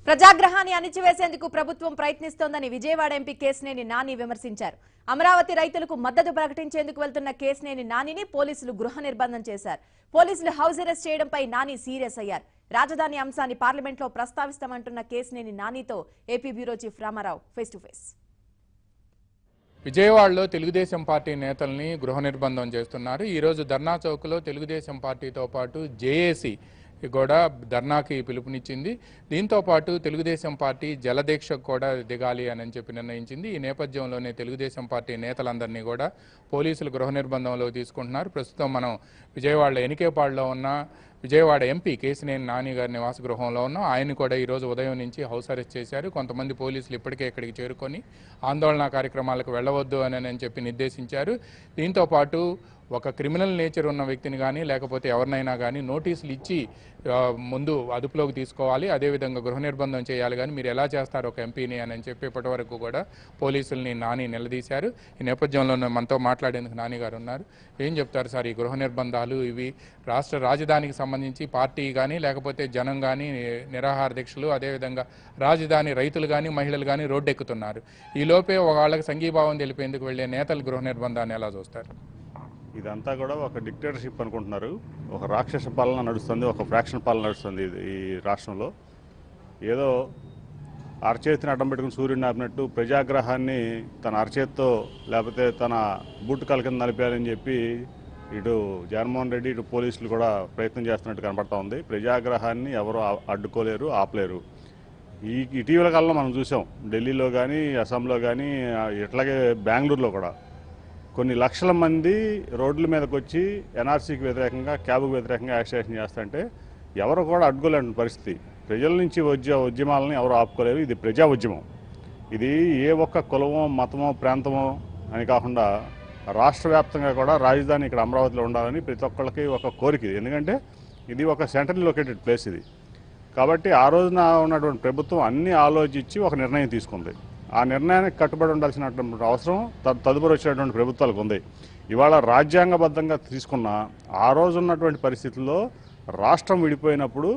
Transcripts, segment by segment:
ప్రజాగ్రహాన్ని అణిచివేసేందుకు ప్రభుత్వం ప్రయత్నిస్తోందని విజయవాడ ఎంపీ కేసినేని నాని విమర్శించారు అమరావతి రైతులకు మద్దతు ప్రకటించేందుకు వెళ్తున్న కేసినేని నానిని పోలీసులు గృహ నిర్బంధం చేశారు పోలీసులు హౌస్ అరెస్ట్ చేయడంపై నాని సీరియస్ అయ్యారు రాజధాని అంశాన్ని పార్లమెంట్లో ప్రస్తావిస్తామంటున్న కేసినేని నానితో AP bureau chief Ramarao face to face విజయవాడలో తెలుగుదేశం పార్టీ నేతల్ని గృహ నిర్బంధం చేస్తున్నారు ఈరోజు ధర్నా చౌక్లో తెలుగుదేశం పార్టీతో పాటు జేఏసీ కూడా ధర్నాకి పిలుపునిచ్చింది దీంతో పాటు తెలుగుదేశం పార్టీ జలదీక్షకు కూడా దిగాలి అని చెప్పి నిర్ణయించింది ఈ నేపథ్యంలోనే తెలుగుదేశం పార్టీ నేతలందరినీ కూడా పోలీసులు గృహ నిర్బంధంలో తీసుకుంటున్నారు ప్రస్తుతం మనం విజయవాడలో ఎనికేపాడులో ఉన్న విజయవాడ ఎంపీ కేసినేని నాని గారి నివాస గృహంలో ఉన్నాం ఆయన కూడా ఈరోజు ఉదయం నుంచి హౌస్ అరెస్ట్ చేశారు కొంతమంది పోలీసులు ఇప్పటికే ఇక్కడికి చేరుకొని ఆందోళన కార్యక్రమాలకు వెళ్ళవద్దు అని అని చెప్పి నిర్దేశించారు దీంతో పాటు ఒక క్రిమినల్ నేచర్ ఉన్న వ్యక్తిని కానీ లేకపోతే ఎవరినైనా కానీ నోటీసులు ఇచ్చి ఆ, ముందు అదుపులోకి తీసుకోవాలి అదేవిధంగా గృహ నిర్బంధం చేయాలి కానీ మీరు ఎలా చేస్తారు ఒక ఎంపీని అని అని చెప్పి ఇప్పటి వరకు కూడా పోలీసుల్ని నాని నిలదీశారు ఈ నేపథ్యంలో మనతో మాట్లాడేందుకు నాని గారు ఉన్నారు ఏం చెప్తారు సార్ ఈ గృహ నిర్బంధాలు ఇవి రాష్ట్ర రాజధానికి సంబంధించి పార్టీ కానీ లేకపోతే జనం కానీ నిరాహార దీక్షలు అదేవిధంగా రాజధాని రైతులు కానీ మహిళలు కానీ రోడ్డెక్కుతున్నారు ఈ లోపే వాళ్ళకి సంఘీభావం తెలిపేందుకు వెళ్లే నేతలు గృహ నిర్బంధాన్ని ఎలా చూస్తారు ఇదంతా కూడా ఒక డిక్టేటర్షిప్ అనుకుంటున్నారు ఒక రాక్షస పాలన నడుస్తుంది ఒక ఫ్రాక్షన్ పాలన నడుస్తుంది ఇది- ఈ రాష్ట్రంలో ఏదో అరచేతిని అడ్డం పెట్టుకుని సూర్యుడిని ఆపినట్టు ప్రజాగ్రహాన్ని తన అరచేతితో లేకపోతే తన బూటుకాల కింద నలిపేయాలని చెప్పి ఇటు జగన్మోహన్ రెడ్డి ఇటు పోలీసులు కూడా ప్రయత్నం చేస్తున్నట్టు కనపడతా ఉంది ప్రజాగ్రహాన్ని ఎవరు ఆ- అడ్డుకోలేరు ఆపలేరు ఈ ఇటీవల కాలంలో మనం చూసాం ఢిల్లీలో కానీ అస్సాంలో కానీ ఆ, ఇట్లాగే బెంగళూరులో కూడా కొన్ని లక్షల మంది రోడ్ల మీదకి వచ్చి ఎన్ఆర్సీకి వ్యతిరేకంగా క్యాబ్కు వ్యతిరేకంగా యాక్సిడేషన్ చేస్తుంటే ఎవరు కూడా అడ్డుకోలేని పరిస్థితి ప్రజల నుంచి వచ్చే ఉద్యమాలని ఎవరు ఆపుకోలేరు ఇది ప్రజా ఉద్యమం ఇది ఏ ఒక్క కులమో మతమో ప్రాంతమో అని కాకుండా రాష్ట్ర వ్యాప్తంగా కూడా రాజధాని ఇక్కడ అమరావతిలో ఉండాలని ప్రతి ఒక్కళ్ళకి ఒక కోరిక ఇది ఎందుకంటే ఇది ఒక సెంట్రల్ లొకేటెడ్ ప్లేస్ ఇది కాబట్టి ఆ రోజున ఉన్నటువంటి ప్రభుత్వం అన్ని ఆలోచించి ఒక నిర్ణయం తీసుకుంది ఆ నిర్ణయానికి కట్టుబడి ఉండాల్సినటువంటి అవసరం త- తదుపరి వచ్చినటువంటి ప్రభుత్వాలకు ఉంది ఇవాళ రాజ్యాంగబద్ధంగా తీసుకున్న ఆ రోజు ఉన్నటువంటి పరిస్థితుల్లో రాష్ట్రం విడిపోయినప్పుడు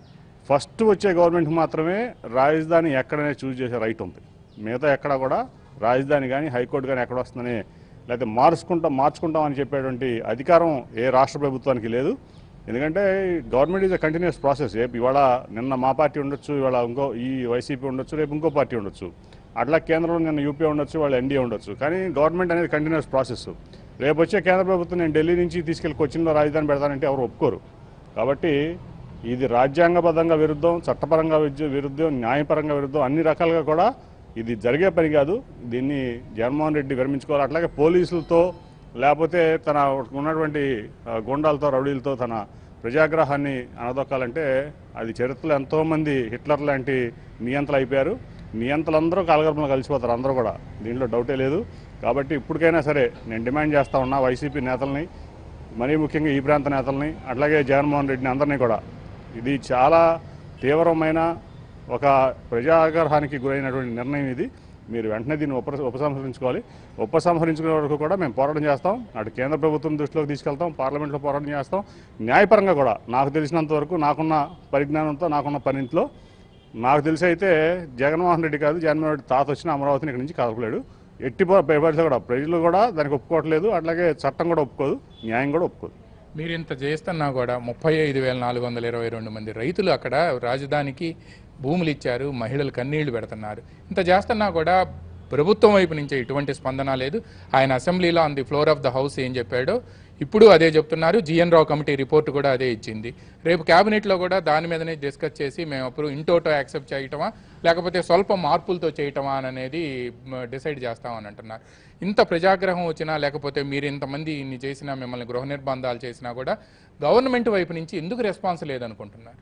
ఫస్ట్ వచ్చే గవర్నమెంట్కి మాత్రమే రాజధాని ఎక్కడనే చూజ్ చేసే రైట్ ఉంది మిగతా ఎక్కడ కూడా రాజధాని కానీ హైకోర్టు కానీ ఎక్కడ వస్తుందని లేకపోతే మార్చుకుంటాం మార్చుకుంటాం అని చెప్పేటువంటి అధికారం ఏ రాష్ట్ర ప్రభుత్వానికి లేదు ఎందుకంటే government is a continuous process రేపు ఇవాళ నిన్న మా పార్టీ ఉండొచ్చు ఇవాళ ఇంకో ఈ వైసీపీ ఉండొచ్చు రేపు ఇంకో పార్టీ ఉండొచ్చు అట్లా కేంద్రంలో నిన్న యూపీ ఉండొచ్చు వాళ్ళు ఎన్డీఏ ఉండొచ్చు కానీ గవర్నమెంట్ అనేది కంటిన్యూస్ ప్రాసెస్ రేపు వచ్చే కేంద్ర ప్రభుత్వం నేను ఢిల్లీ నుంచి తీసుకెళ్లి కొచ్చిన్లో రాజధాని పెడతానంటే ఎవరు ఒప్పుకోరు కాబట్టి ఇది రాజ్యాంగబద్ధంగా విరుద్ధం చట్టపరంగా విద్య- విరుద్ధం న్యాయపరంగా విరుద్ధం అన్ని రకాలుగా కూడా ఇది జరిగే పని కాదు దీన్ని జగన్మోహన్ రెడ్డి విరమించుకోవాలి అట్లాగే పోలీసులతో లేకపోతే తన ఉన్నటువంటి ఆ, గుండాలతో రౌడీలతో తన ప్రజాగ్రహాన్ని అనదొక్కాలంటే అది చరిత్రలో ఎంతోమంది హిట్లర్ లాంటి నియంతలు అయిపోయారు నియంతలందరూ కాలగర్భంలో కలిసిపోతారు అందరూ కూడా దీంట్లో డౌటే లేదు కాబట్టి ఇప్పటికైనా సరే నేను డిమాండ్ చేస్తా ఉన్నా వైసీపీ నేతల్ని మరీ ముఖ్యంగా ఈ ప్రాంత నేతల్ని అట్లాగే జగన్మోహన్ రెడ్డిని అందరినీ కూడా ఇది చాలా తీవ్రమైన ఒక ప్రజాగ్రహానికి గురైనటువంటి నిర్ణయం ఇది మీరు వెంటనే దీన్ని ఉప ఉపసంహరించుకోవాలి ఉపసంహరించుకునే వరకు కూడా మేము పోరాటం చేస్తాం అటు కేంద్ర ప్రభుత్వం దృష్టిలోకి తీసుకెళ్తాం పార్లమెంట్లో పోరాటం చేస్తాం న్యాయపరంగా కూడా నాకు తెలిసినంత వరకు నాకున్న పరిజ్ఞానంతో నాకున్న పనింట్లో నాకు తెలిసి అయితే జగన్మోహన్ రెడ్డి కాదు జగన్మోహన్ రెడ్డి తాత వచ్చిన అమరావతిని ఇక్కడి నుంచి కదపలేడు ఎట్టి పరిస్థితుల్లో కూడా ప్రజలు కూడా దానికి ఒప్పుకోవట్లేదు అట్లాగే చట్టం కూడా ఒప్పుకోదు న్యాయం కూడా ఒప్పుకోదు మీరు ఇంత చేస్తున్నా కూడా ముప్పై ఐదు వేల నాలుగు వందల ఇరవై రెండు మంది రైతులు అక్కడ రాజధానికి భూములు ఇచ్చారు మహిళలు కన్నీళ్లు పెడుతున్నారు ఇంత చేస్తున్నా కూడా ప్రభుత్వం వైపు నుంచి ఎటువంటి స్పందన లేదు ఆయన అసెంబ్లీలో on the floor of the house ఏం చెప్పాడో ఇప్పుడు అదే చెప్తున్నారు జిఎన్ రావు కమిటీ రిపోర్ట్ కూడా అదే ఇచ్చింది రేపు క్యాబినెట్లో కూడా దాని మీదనే డిస్కస్ చేసి మేము అప్పుడు ఇంటోటో యాక్సెప్ట్ చేయటమా లేకపోతే స్వల్ప మార్పులతో చేయటమా అని అనేది డిసైడ్ చేస్తామని అంటున్నారు ఇంత ప్రజాగ్రహం వచ్చినా లేకపోతే మీరు ఇంతమంది ఇన్ని చేసినా మిమ్మల్ని గృహ నిర్బంధాలు చేసినా కూడా గవర్నమెంట్ వైపు నుంచి ఎందుకు రెస్పాన్స్ లేదనుకుంటున్నారు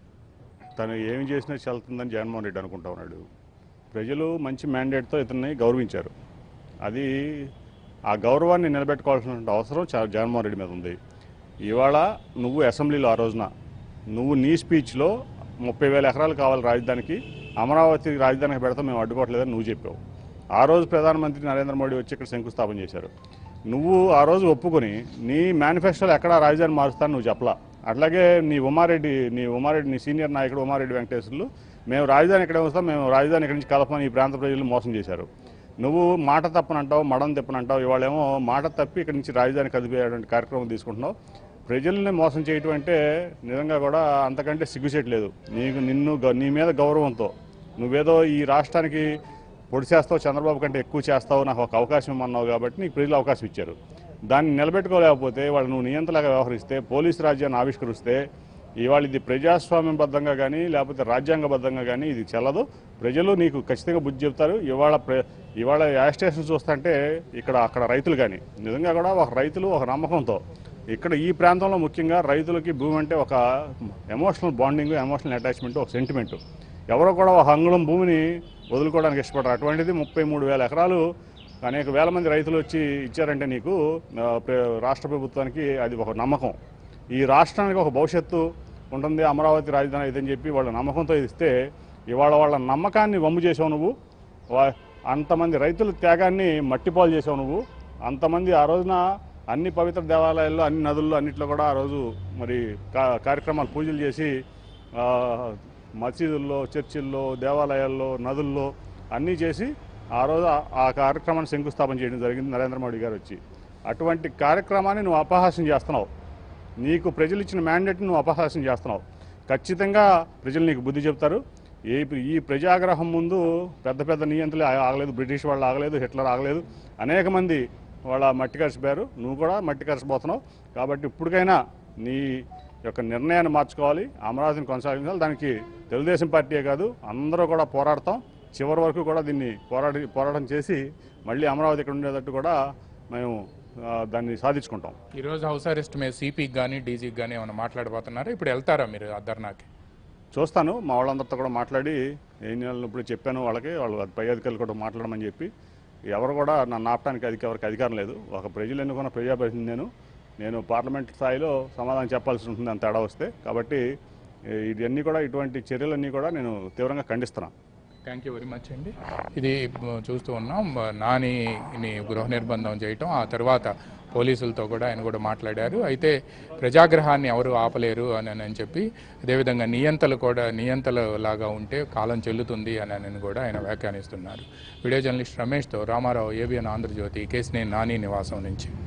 తను ఏమి చేసినా చెల్తుందని జగన్మోహన్ రెడ్డి అనుకుంటా ఉన్నాడు ప్రజలు మంచి మ్యాండేట్తో ఇతన్ని గౌరవించారు అది ఆ గౌరవాన్ని నిలబెట్టుకోవాల్సిన అవసరం చా- జగన్మోహన్ రెడ్డి మీద ఉంది ఇవాళ నువ్వు అసెంబ్లీలో ఆ రోజున నువ్వు నీ స్పీచ్లో ముప్పై వేల ఎకరాలు కావాలి రాజధానికి అమరావతి రాజధానికి పెడతాం మేము అడ్డుకోవట్లేదని నువ్వు చెప్పావు ఆ రోజు ప్రధానమంత్రి నరేంద్ర మోడీ వచ్చి ఇక్కడ శంకుస్థాపన చేశారు నువ్వు ఆ రోజు ఒప్పుకొని నీ మేనిఫెస్టోలో ఎక్కడ రాజధాని మారుస్తాను నువ్వు చెప్పలా అట్లాగే నీ ఉమారెడ్డి నీ ఉమారెడ్డి నీ సీనియర్ నాయకుడు ఉమారెడ్డి వెంకటేశ్వర్లు మేము రాజధాని ఎక్కడే వస్తాం మేము రాజధాని ఇక్కడి నుంచి కలపని ఈ ప్రాంత ప్రజలు మోసం చేశారు నువ్వు మాట తప్పనంటావు మడం తిప్పనంటావు ఇవాళేమో మాట తప్పి ఇక్కడి నుంచి రాజధాని కదిపేటువంటి కార్యక్రమం తీసుకుంటున్నావు ప్రజల్ని మోసం చేయటం అంటే నిజంగా కూడా అంతకంటే సిగ్గుచేయట్లేదు నీకు నిన్ను గ- నీ మీద గౌరవంతో నువ్వేదో ఈ రాష్ట్రానికి పొడి చేస్తావు చంద్రబాబు కంటే ఎక్కువ చేస్తావు నాకు ఒక అవకాశం ఇమ్మన్నావు కాబట్టి నీకు ప్రజలు అవకాశం ఇచ్చారు దాన్ని నిలబెట్టుకోలేకపోతే వాళ్ళు నువ్వు నియంతలాగా వ్యవహరిస్తే పోలీసు రాజ్యాన్ని ఆవిష్కరిస్తే ఇవాళ ఇది ప్రజాస్వామ్యబద్ధంగా కానీ లేకపోతే రాజ్యాంగబద్ధంగా కానీ ఇది చెల్లదు ప్రజలు నీకు ఖచ్చితంగా బుద్ధి చెప్తారు ఇవాళ ప్ర ఇవాళ యాస్టేషన్ చూస్తుంటే ఇక్కడ అక్కడ రైతులు కానీ నిజంగా కూడా ఒక రైతులు ఒక నమ్మకంతో ఇక్కడ ఈ ప్రాంతంలో ముఖ్యంగా రైతులకి భూమి అంటే ఒక ఎమోషనల్ బాండింగ్ ఎమోషనల్ అటాచ్మెంట్ ఒక సెంటిమెంట్ ఎవరో కూడా ఒక అంగుళం భూమిని వదులుకోవడానికి ఇష్టపడరు అటువంటిది ముప్పై మూడు వేల ఎకరాలు అనేక వేల మంది రైతులు వచ్చి ఇచ్చారంటే నీకు ఆ, ప్ర- రాష్ట్ర ప్రభుత్వానికి అది ఒక నమ్మకం ఈ రాష్ట్రానికి ఒక భవిష్యత్తు ఉంటుంది అమరావతి రాజధాని ఇదని చెప్పి వాళ్ళ నమ్మకంతో ఇస్తే ఇవాళ వాళ్ళ నమ్మకాన్ని వమ్ము చేసావు నువ్వు వా- అంతమంది రైతుల త్యాగాన్ని మట్టిపాలు చేసావు నువ్వు అంతమంది ఆ రోజున అన్ని పవిత్ర దేవాలయాల్లో అన్ని నదుల్లో అన్నిట్లో కూడా ఆ రోజు మరి కా- కార్యక్రమాలు పూజలు చేసి ఆ, మసీదుల్లో చర్చిల్లో దేవాలయాల్లో నదుల్లో అన్నీ చేసి ఆ రోజు ఆ- ఆ కార్యక్రమాన్ని శంకుస్థాపన చేయడం జరిగింది నరేంద్ర మోడీ గారు వచ్చి అటువంటి కార్యక్రమాన్ని నువ్వు అపహాస్యం చేస్తున్నావు నీకు ప్రజలు ఇచ్చిన మ్యాండేట్ని నువ్వు అపహాస్యం చేస్తున్నావు ఖచ్చితంగా ప్రజలు నీకు బుద్ధి చెప్తారు ఈ ఈ ప్రజాగ్రహం ముందు పెద్ద పెద్ద నియంత్రలు ఆగలేదు బ్రిటిష్ వాళ్ళు ఆగలేదు హిట్లర్ ఆగలేదు అనేక మంది వాళ్ళ మట్టి కరిసిపోయారు నువ్వు కూడా మట్టి కరిసిపోతున్నావు కాబట్టి ఇప్పటికైనా నీ యొక్క నిర్ణయాన్ని మార్చుకోవాలి అమరావతిని కొనసాగించాలి దానికి తెలుగుదేశం పార్టీయే కాదు అందరూ కూడా పోరాడతాం చివరి వరకు కూడా దీన్ని పోరాడి పోరాటం చేసి మళ్ళీ అమరావతి ఇక్కడ ఉండేటట్టు కూడా మేము ఆ, దాన్ని సాధించుకుంటాం ఈరోజు హౌస్ అరెస్ట్ మీద సిపికి కానీ డీజీకి కానీ ఏమైనా మాట్లాడబోతున్నారా ఇప్పుడు వెళ్తారా మీరు ఆ ధర్నాకి చూస్తాను మా వాళ్ళందరితో కూడా మాట్లాడి ఏం చేయాలని ఇప్పుడు చెప్పాను వాళ్ళకి వాళ్ళు అది పై అధికారులు కూడా మాట్లాడమని చెప్పి ఎవరు కూడా నన్ను ఆపడానికి అధిక ఎవరికి అధికారం లేదు ఒక ప్రజలు ఎన్నుకున్న ప్రజాప్రతినిధి నేను నేను పార్లమెంట్ స్థాయిలో సమాధానం చెప్పాల్సి ఉంటుంది అంత తేడా వస్తే కాబట్టి ఈ- ఇవన్నీ కూడా ఇటువంటి చర్యలన్నీ కూడా నేను తీవ్రంగా ఖండిస్తున్నాను థ్యాంక్ యూ వెరీ మచ్ అండి ఇది మ, చూస్తూ ఉన్నాం మ, నానిని గృహ నిర్బంధం చేయటం ఆ తర్వాత పోలీసులతో కూడా ఆయన కూడా మాట్లాడారు అయితే ప్రజాగ్రహాన్ని ఎవరు ఆపలేరు అని అని చెప్పి అదేవిధంగా నియంతలు కూడా నియంతలు లాగా ఉంటే కాలం చెల్లుతుంది అని అని కూడా ఆయన వ్యాఖ్యానిస్తున్నారు వీడియో జర్నలిస్ట్ రమేష్తో రామారావు ఏబిఎన్ ఆంధ్రజ్యోతి కేసినేని నాని నివాసం నుంచి